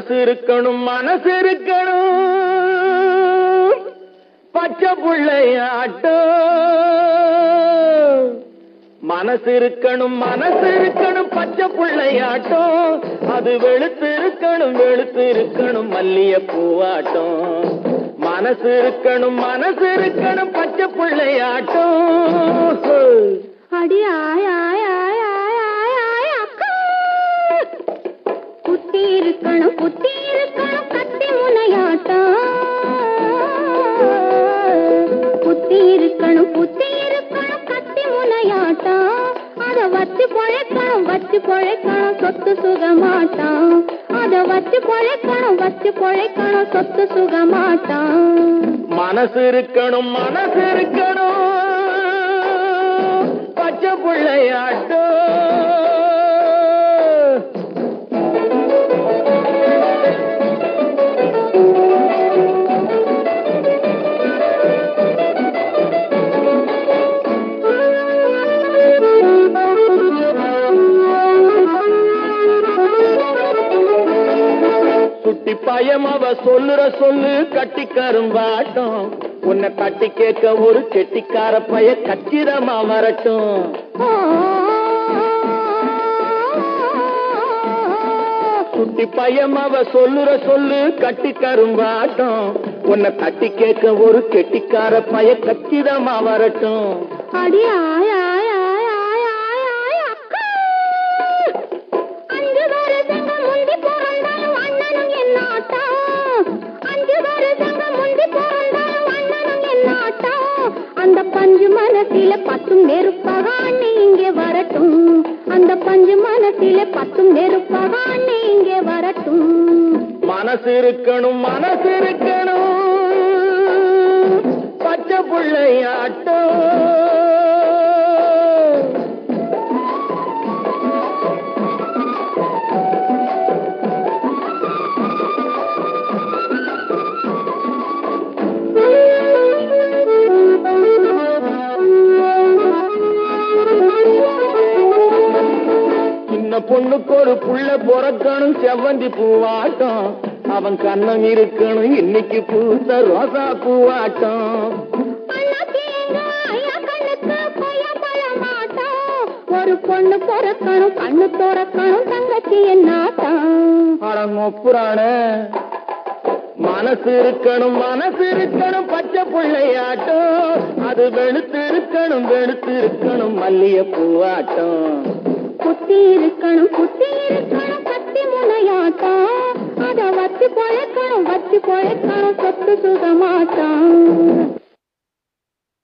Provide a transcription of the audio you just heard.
மனசு இருக்கணும் மனசு இருக்கணும் பச்சை புள்ளையாட்டம் மனசு இருக்கணும் மனசு இருக்கணும் பச்சை புள்ளையாட்டம் அது வெளுத்து இருக்கணும் வெளுத்து இருக்கணும் மல்லிய பூவாட்டம் மனசு இருக்கணும் மனசு இருக்கணும் பச்சை புள்ளையாட்டம் அடி ஆய் ஆய் ஆய் ஆய் ஆய் ஆய் அக்கா புத்தி இருக்கணும் புத்தி இருக்கணும் கத்தி முனையாட்டம் புத்தி இருக்கணும் புத்தி இருக்கணும் கத்தி முனையாட்டம் அத வச்சு பொழைக்கணும் வச்சு பொழைக்கணும் சொத்து சுகமாட்டம் அத வச்சு பொழைக்கணும் வச்சு பொழைக்கணும் சொத்து சுகமாட்டம் மனசு இருக்கணும் மனசு இருக்கணும் பச்சை பிள்ளையாட்டம் சுட்டி பயம் அவ சொல்லுற சொல்லு கட்டி கரும்பாட்டம் உன்னை தட்டி கேட்க ஒரு கெட்டிக்கார பைய கச்சிதமா வரட்டும் சுட்டி பயம் அவ சொல்லுற சொல்லு கட்டி கரும்பாட்டம் உன்னை தட்டி கேட்க ஒரு கெட்டிக்கார பைய கச்சிதமா வரட்டும் அடி ஆய் ஆய் ஆய் ஆய் ஆய் ஆய் அக்கா அஞ்சு வருஷங்க முந்தி பிறந்தாலும் அண்ணனும் என்னாட்டம் அஞ்சு வருஷங்க முந்தி பிறந்தாலும் அண்ணனும் என்னாட்டம் அந்த பஞ்சு மனசில பத்தும் நெருப்பாக அண்ணி இங்கே வரட்டும் அந்த பஞ்சு மனசில பத்தும் நெருப்பாக அண்ணி இங்கே வரட்டும் மனசு இருக்கணும் மனசு இருக்கணும் பச்சை பிள்ளையாட்டம் சின்ன பொண்ணுக்கு ஒரு புள்ள பிறக்கணும் செவ்வந்தி பூவாட்டம் அவன் கண்ணம் இருக்கணும் இன்னைக்கு பூத்த ரோசா பூவாட்டம் ஒரு பொண்ணு பிறக்கணும் கண்ணு துறக்கணும் தங்கச்சி என்னாட்டம் அடங்கொப்புறான மனசு இருக்கணும் மனசு இருக்கணும் பச்சை பிள்ளையாட்டம் அது வெளுத்து இருக்கணும் வெளுத்து இருக்கணும் மல்லிய பூவாட்டம் குத்தி இருக்கணும் குத்தி இருக்கணும் கத்தி முனையாட்டம் அத வச்சு பொழைக்கணும் வச்சு பொழைக்கணும் சொத்து சுகமாட்டம்